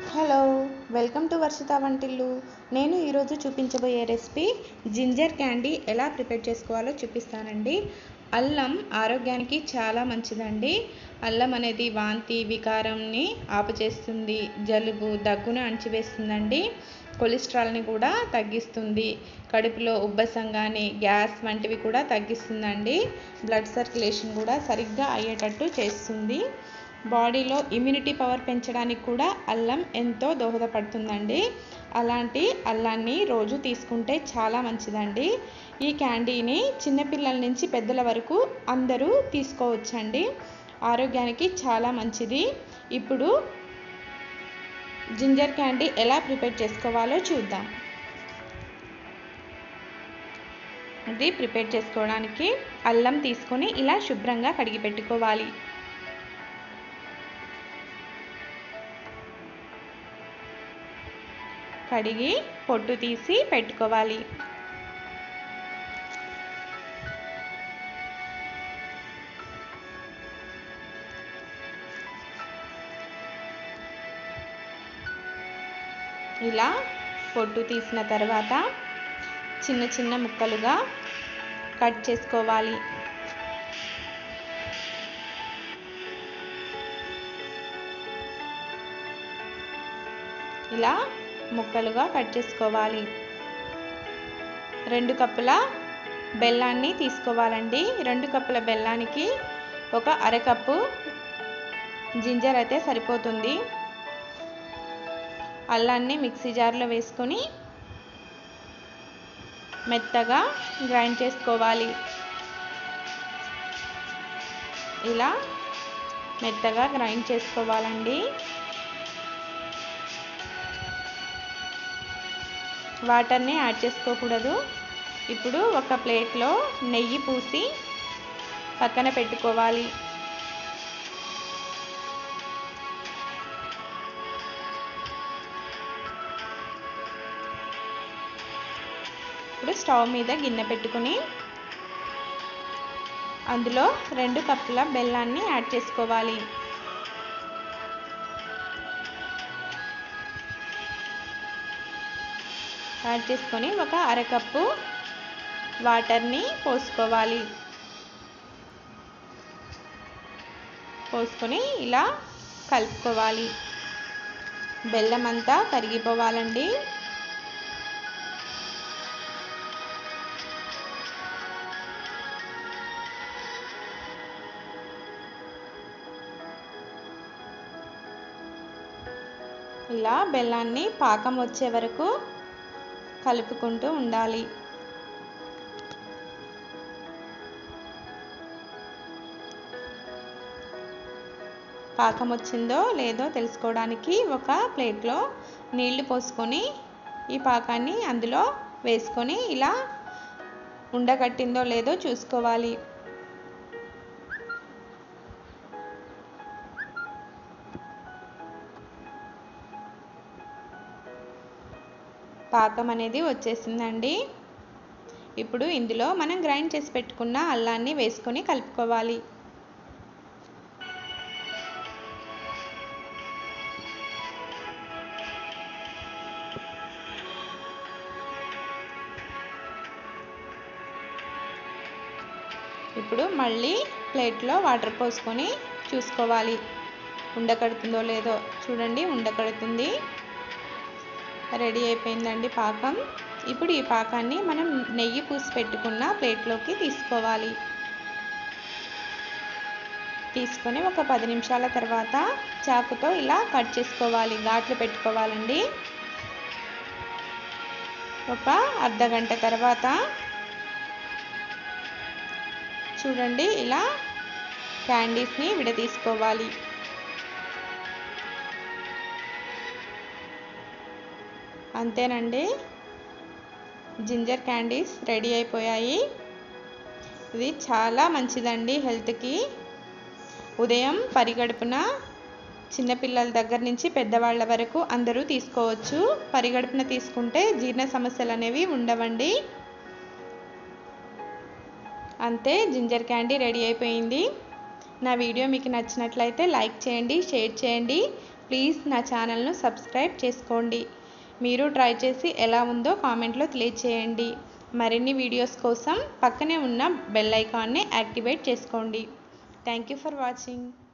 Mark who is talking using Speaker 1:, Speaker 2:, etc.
Speaker 1: hello welcome to Varshita వంటిల్లు నేను ఈరోజు చూపించబోయే రెసిపీ జింజర్ క్యాండీ ఎలా ప్రిపేర్ చేసుకోవాలో చూపిస్తానండి అల్లం ఆరోగ్యానికి చాలా మంచిదండి అల్లం అనేది వాంతి వికారంని ఆపుచేస్తుంది జలుబు దగ్గును అణచివేస్తుందండి కొలెస్ట్రాల్ని కూడా తగ్గిస్తుంది కడుపులో ఉబ్బసం కానీ గ్యాస్ వంటివి కూడా తగ్గిస్తుందండి బ్లడ్ సర్క్యులేషన్ కూడా సరిగ్గా అయ్యేటట్టు చేస్తుంది బాడీలో ఇమ్యూనిటీ పవర్ పెంచడానికి కూడా అల్లం ఎంతో దోహదపడుతుందండి అలాంటి అల్లాన్ని రోజు తీసుకుంటే చాలా మంచిదండి ఈ క్యాండీని చిన్నపిల్లల నుంచి పెద్దల వరకు అందరూ తీసుకోవచ్చండి ఆరోగ్యానికి చాలా మంచిది ఇప్పుడు జింజర్ క్యాండీ ఎలా ప్రిపేర్ చేసుకోవాలో చూద్దాం ఇది ప్రిపేర్ చేసుకోవడానికి అల్లం తీసుకొని ఇలా శుభ్రంగా కడిగి పెట్టుకోవాలి కడిగి పొట్టు తీసి పెట్టుకోవాలి ఇలా పొట్టు తీసిన తర్వాత చిన్న చిన్న ముక్కలుగా కట్ చేసుకోవాలి ఇలా ముక్కలుగా కట్ చేసుకోవాలి రెండు కప్పుల బెల్లాన్ని తీసుకోవాలండి రెండు కప్పుల బెల్లానికి ఒక అరకప్పు జింజర్ అయితే సరిపోతుంది అల్లాన్ని మిక్సీ జార్లో వేసుకొని మెత్తగా గ్రైండ్ చేసుకోవాలి ఇలా మెత్తగా గ్రైండ్ చేసుకోవాలండి వాటర్ని యాడ్ చేసుకోకూడదు ఇప్పుడు ఒక ప్లేట్లో నెయ్యి పూసి పక్కన పెట్టుకోవాలి ఇప్పుడు స్టవ్ మీద గిన్నె పెట్టుకుని అందులో రెండు కప్పుల బెల్లాన్ని యాడ్ చేసుకోవాలి యాడ్ చేసుకొని ఒక అరకప్పు వాటర్ని పోసుకోవాలి పోసుకొని ఇలా కలుపుకోవాలి బెల్లం అంతా కరిగిపోవాలండి ఇలా బెల్లాన్ని పాకం వచ్చే వరకు కలుపుకుంటూ ఉండాలి పాకం వచ్చిందో లేదో తెలుసుకోవడానికి ఒక ప్లేట్లో నీళ్లు పోసుకొని ఈ పాకాన్ని అందులో వేసుకొని ఇలా ఉండగట్టిందో లేదో చూసుకోవాలి పాకం అనేది వచ్చేసిందండి ఇప్పుడు ఇందులో మనం గ్రైండ్ చేసి పెట్టుకున్న అల్లాన్ని వేసుకొని కలుపుకోవాలి ఇప్పుడు మళ్ళీ ప్లేట్లో వాటర్ పోసుకొని చూసుకోవాలి ఉండకడుతుందో లేదో చూడండి ఉండకడుతుంది రెడీ అయిపోయిందండి పాకం ఇప్పుడు ఈ పాకాన్ని మనం నెయ్యి పూసి పెట్టుకున్న ప్లేట్లోకి తీసుకోవాలి తీసుకొని ఒక పది నిమిషాల తర్వాత చాకుతో ఇలా కట్ చేసుకోవాలి ఘాట్లు పెట్టుకోవాలండి ఒక అర్ధ గంట తర్వాత చూడండి ఇలా క్యాండీస్ని విడదీసుకోవాలి అంతేనండి జింజర్ క్యాండీస్ రెడీ అయిపోయాయి ఇది చాలా మంచిదండి హెల్త్కి ఉదయం పరిగడుపున చిన్నపిల్లల దగ్గర నుంచి పెద్దవాళ్ళ వరకు అందరూ తీసుకోవచ్చు పరిగడుపున తీసుకుంటే జీర్ణ సమస్యలు అనేవి ఉండవండి అంతే జింజర్ క్యాండీ రెడీ అయిపోయింది నా వీడియో మీకు నచ్చినట్లయితే లైక్ చేయండి షేర్ చేయండి ప్లీజ్ నా ఛానల్ను సబ్స్క్రైబ్ చేసుకోండి మీరు ట్రై చేసి ఎలా ఉందో కామెంట్లో తెలియచేయండి మరిన్ని వీడియోస్ కోసం పక్కనే ఉన్న బెల్ ఐకాన్ని యాక్టివేట్ చేసుకోండి థ్యాంక్ యూ ఫర్ వాచింగ్